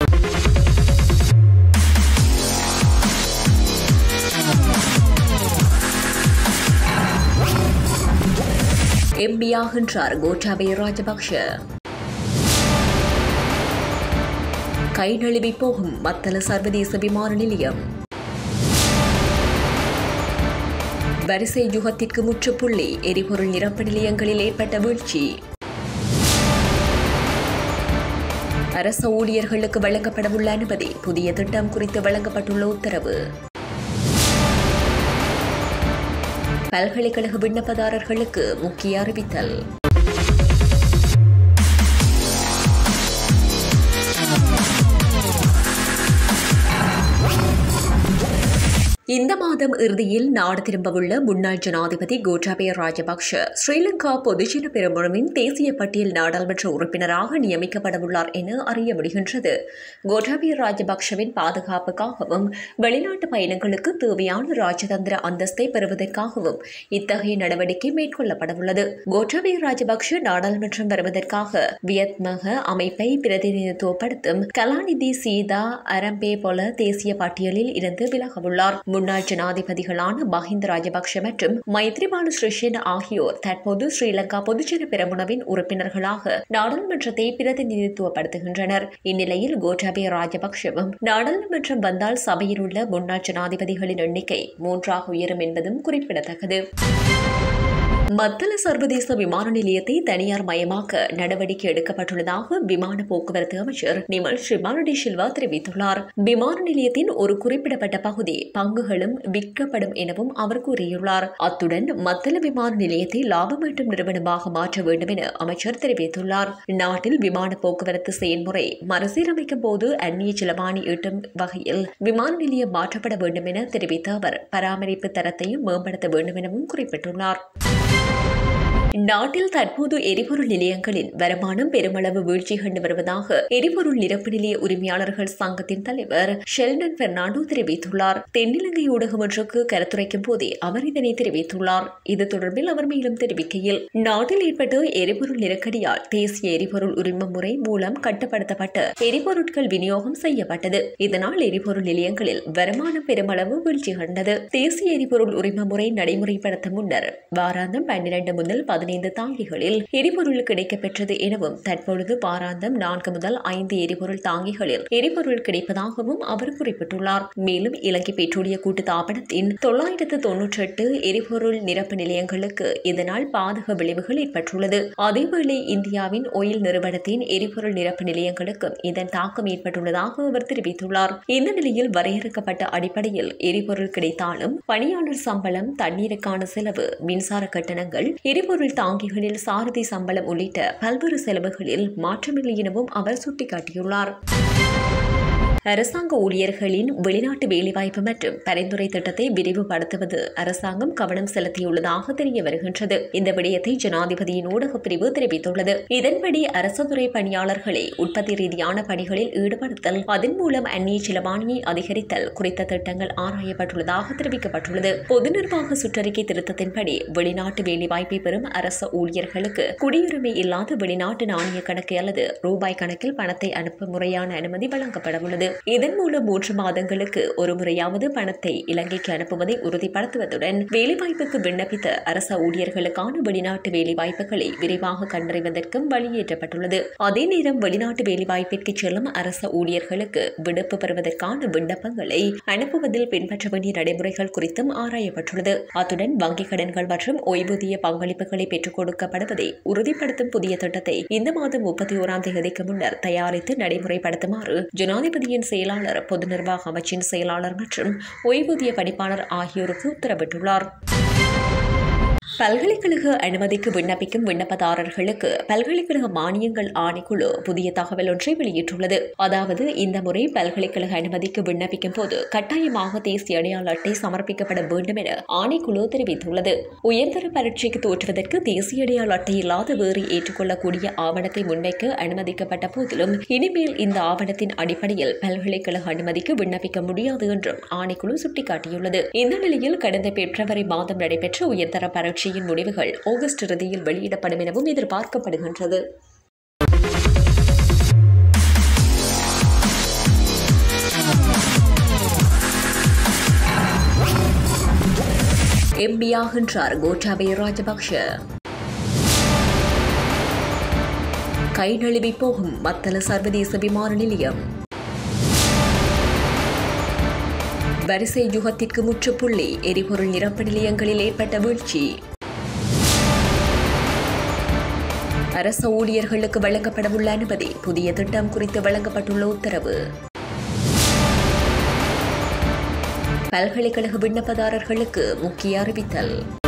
எம்பியாகின்றார் கோட்டாபய ராஜபக்ஷ கை நழுவி போகும் மத்தள சர்வதேச விமான நிலையம் வரிசை யுகத்திற்கு முற்றுப்புள்ளி எரிபொருள் நிரப்பு நிலையங்களில் ஏற்பட்ட வீழ்ச்சி அரச ஊழியர்களுக்கு வழங்கப்படவுள்ள அனுமதி புதிய திட்டம் குறித்து வழங்கப்பட்டுள்ள உத்தரவு பல்கலைக்கழக விண்ணப்பதாரர்களுக்கு முக்கிய அறிவித்தல் இந்த மாதம் இறுதியில் நாடு திரும்பவுள்ள முன்னாள் ஜனாதிபதி கோட்டாபய ராஜபக்ஷ ஸ்ரீலங்கா பொதுஜன பெருமுனவின் தேசிய பட்டியல் நாடாளுமன்ற உறுப்பினராக நியமிக்கப்படவுள்ளார் என அறிய முடிகின்றது கோட்டாபய ராஜபக்ஷவின் பாதுகாப்புக்காகவும் வெளிநாட்டு பயணங்களுக்கு தேவையான ராஜதந்திர அந்தஸ்தை பெறுவதற்காகவும் இத்தகைய நடவடிக்கை மேற்கொள்ளப்படவுள்ளது கோட்டாபய ராஜபக்ஷ நாடாளுமன்றம் வருவதற்காக வியத்மக அமைப்பை பிரதிநிதித்துவப்படுத்தும் கலாநிதி சீதா அரம்பே போல தேசிய பட்டியலில் இருந்து விலகவுள்ளார் முன்னாள் ஜனாதிபதிகளான மஹிந்த ராஜபக்ஷ மற்றும் மைத்ரிபால சிறிசேன ஆகியோர் தற்போது ஸ்ரீலங்கா பொதுஜன பெரமுனவின் உறுப்பினர்களாக நாடாளுமன்றத்தை பிரதிநிதித்துவப்படுத்துகின்றனர் இந்நிலையில் கோட்டாபய ராஜபக்ஷவும் நாடாளுமன்றம் வந்தால் சபையில் உள்ள முன்னாள் ஜனாதிபதிகளின் எண்ணிக்கை மூன்றாக உயரும் என்பதும் குறிப்பிடத்தக்கது மத்தள சர்வதேச விமான நிலையத்தை தனியார் மயமாக்க நடவடிக்கை எடுக்கப்பட்டுள்ளதாக விமான போக்குவரத்து அமைச்சர் நிமல் ஸ்ரீமானடி சில்வா தெரிவித்துள்ளார் விமான நிலையத்தின் ஒரு குறிப்பிடப்பட்ட பகுதி பங்குகளும் விற்கப்படும் எனவும் அவர் கூறியுள்ளார் அத்துடன் மத்தள விமான நிலையத்தை லாபமீட்டும் நிறுவனமாக மாற்ற வேண்டும் என அமைச்சர் தெரிவித்துள்ளார் நாட்டில் விமான போக்குவரத்து செயல்முறை மறுசீரமைக்கும் போது அந்நிய செலவாணி ஈட்டும் வகையில் விமான நிலையம் மாற்றப்பட வேண்டும் என தெரிவித்த அவர் பராமரிப்பு தரத்தையும் மேம்படுத்த வேண்டும் எனவும் குறிப்பிட்டுள்ளார் நாட்டில் தற்போது எரிபொருள் நிலையங்களில் வருமானம் பெருமளவு வீழ்ச்சி கண்டு வருவதாக எரிபொருள் நிரப்பு நிலைய உரிமையாளர்கள் சங்கத்தின் தலைவர் ஷெல்டன் பெர்னாண்டோ தெரிவித்துள்ளார் தென்னிலங்கை ஊடகம் ஒன்றுக்கு கருத்துரைக்கும் போதே அவர் இதனை தெரிவித்துள்ளார் இது தொடர்பில் அவர் மேலும் தெரிவிக்கையில் நாட்டில் ஏற்பட்ட எரிபொருள் நெருக்கடியால் தேசிய எரிபொருள் உரிம முறை மூலம் கட்டுப்படுத்தப்பட்ட எரிபொருட்கள் விநியோகம் செய்யப்பட்டது இதனால் எரிபொருள் நிலையங்களில் வருமானம் பெருமளவு வீழ்ச்சி கண்டது தேசிய எரிபொருள் உரிம முறை நடைமுறைப்படுத்த முன்னர் வாராந்தம் பன்னிரண்டு முதல் பதினைந்து தாங்கிகளில் எரிபொருள் கிடைக்கப்பெற்றது எனவும் தற்பொழுது வாராந்தம் நான்கு முதல் ஐந்து எரிபொருள் தாங்கிகளில் எரிபொருள் கிடைப்பதாகவும் அவர் குறிப்பிட்டுள்ளார் மேலும் இலங்கை பெட்ரோலிய கூட்டு தாபனத்தின் தொள்ளாயிரத்து தொன்னூற்றி எட்டு எரிபொருள் நிரப்பு நிலையங்களுக்கு இதனால் பாதக விளைவுகள் ஏற்பட்டுள்ளது அதேவேளை இந்தியாவின் ஒயில் நிறுவனத்தின் எரிபொருள் நிரப்பு நிலையங்களுக்கும் இதன் தாக்கம் ஏற்பட்டுள்ளதாக அவர் தெரிவித்துள்ளார் இந்த நிலையில் வரையறுக்கப்பட்ட அடிப்படையில் எரிபொருள் கிடைத்தாலும் பணியாளர் சம்பளம் தண்ணீருக்கான செலவு மின்சார கட்டணங்கள் எரிபொருள் தாங்கிகளில் சாரதி சம்பளம் உள்ளிட்ட பல்வேறு செலவுகளில் மாற்றமில்லை எனவும் அவர் சுட்டிக்காட்டியுள்ளார் அரசாங்க ஊழியர்களின் வெளிநாட்டு வேலைவாய்ப்பு மற்றும் பரிந்துரை திட்டத்தை விரிவுபடுத்துவது அரசாங்கம் கவனம் செலுத்தியுள்ளதாக தெரிய வருகின்றது இந்த விடயத்தை ஜனாதிபதியின் ஊடகப் பிரிவு தெரிவித்துள்ளது இதன்படி அரசு துறை பணியாளர்களை உற்பத்தி ரீதியான பணிகளில் ஈடுபடுத்தல் அதன் மூலம் அந்நிய செலவாணியை அதிகரித்தல் குறித்த திட்டங்கள் ஆராயப்பட்டுள்ளதாக தெரிவிக்கப்பட்டுள்ளது பொது நிர்வாக சுற்றறிக்கை திருத்தத்தின்படி வெளிநாட்டு வேலைவாய்ப்பை பெறும் அரசு ஊழியர்களுக்கு குடியுரிமை இல்லாத வெளிநாட்டு நாணய கணக்கு அல்லது ரூபாய் கணக்கில் பணத்தை அனுப்பும் முறையான அனுமதி வழங்கப்படவுள்ளது இதன் மூலம் மூன்று மாதங்களுக்கு ஒரு முறையாவது பணத்தை இலங்கைக்கு அனுப்புவதை உறுதிப்படுத்துவதுடன் வேலைவாய்ப்புக்கு விண்ணப்பித்த அரச ஊழியர்களுக்கான வெளிநாட்டு வேலைவாய்ப்புகளை விரைவாக கண்டறிவதற்கும் வழியேற்றப்பட்டுள்ளது அதே நேரம் வெளிநாட்டு வேலைவாய்ப்பிற்கு செல்லும் அரச ஊழியர்களுக்கு விடுப்பு பெறுவதற்கான விண்ணப்பங்களை அனுப்புவதில் பின்பற்ற வேண்டிய நடைமுறைகள் குறித்தும் ஆராயப்பட்டுள்ளது அத்துடன் வங்கிக் கடன்கள் மற்றும் ஓய்வூதிய பங்களிப்புகளை பெற்றுக் கொடுக்கப்படுவதை உறுதிப்படுத்தும் புதிய திட்டத்தை இந்த மாதம் முப்பத்தி ஓராம் தேதிக்கு முன்னர் தயாரித்து நடைமுறைப்படுத்துமாறு ஜனாதிபதியின் செயலாளர் பொது நிர்வாக அமைச்சின் செயலாளர் மற்றும் ஓய்வூதிய பணிப்பாளர் ஆகியோருக்கு உத்தரவிட்டுள்ளார் பல்கலைக்கழக அனுமதிக்கு விண்ணப்பிக்கும் விண்ணப்பதாரர்களுக்கு பல்கலைக்கழக மானியங்கள் ஆணைக்குழு புதிய தகவல் ஒன்றை வெளியிட்டுள்ளது அதாவது இந்த முறை பல்கலைக்கழக அனுமதிக்கு விண்ணப்பிக்கும் போது கட்டாயமாக தேசிய அடையாள அட்டை சமர்ப்பிக்கப்பட வேண்டும் என ஆணைக்குழு தெரிவித்துள்ளது உயர்தர பரீட்சைக்கு தோற்றுவதற்கு தேசிய அடையாள அட்டை இல்லாத வேறு ஏற்றுக்கொள்ளக்கூடிய ஆவணத்தை முன்வைக்க அனுமதிக்கப்பட்ட போதிலும் இனிமேல் இந்த ஆவணத்தின் அடிப்படையில் பல்கலைக்கழக அனுமதிக்கு விண்ணப்பிக்க முடியாது என்றும் ஆணைக்குழு சுட்டிக்காட்டியுள்ளது இந்த நிலையில் கடந்த பிப்ரவரி மாதம் நடைபெற்ற உயர்தர பரீட்சையின் முடிவுகள் ஆகஸ்ட் இறுதியில் வெளியிடப்படும் எனவும் எதிர்பார்க்கப்படுகின்றது எம்பியாகின்றார் கோட்டாபய ராஜபக்ஷ கை நழுவி போகும் மத்தள சர்வதேச விமான நிலையம் வரிசை யுகத்திற்கு முற்றுப்புள்ளி எரிபொருள் நிரப்பு நிலையங்களில் ஏற்பட்ட வீழ்ச்சி அரச ஊழியர்களுக்கு வழங்கப்படவுள்ள அனுமதி புதிய திட்டம் குறித்து வழங்கப்பட்டுள்ள உத்தரவு பல்கலைக்கழக விண்ணப்பதாரர்களுக்கு முக்கிய அறிவித்தல்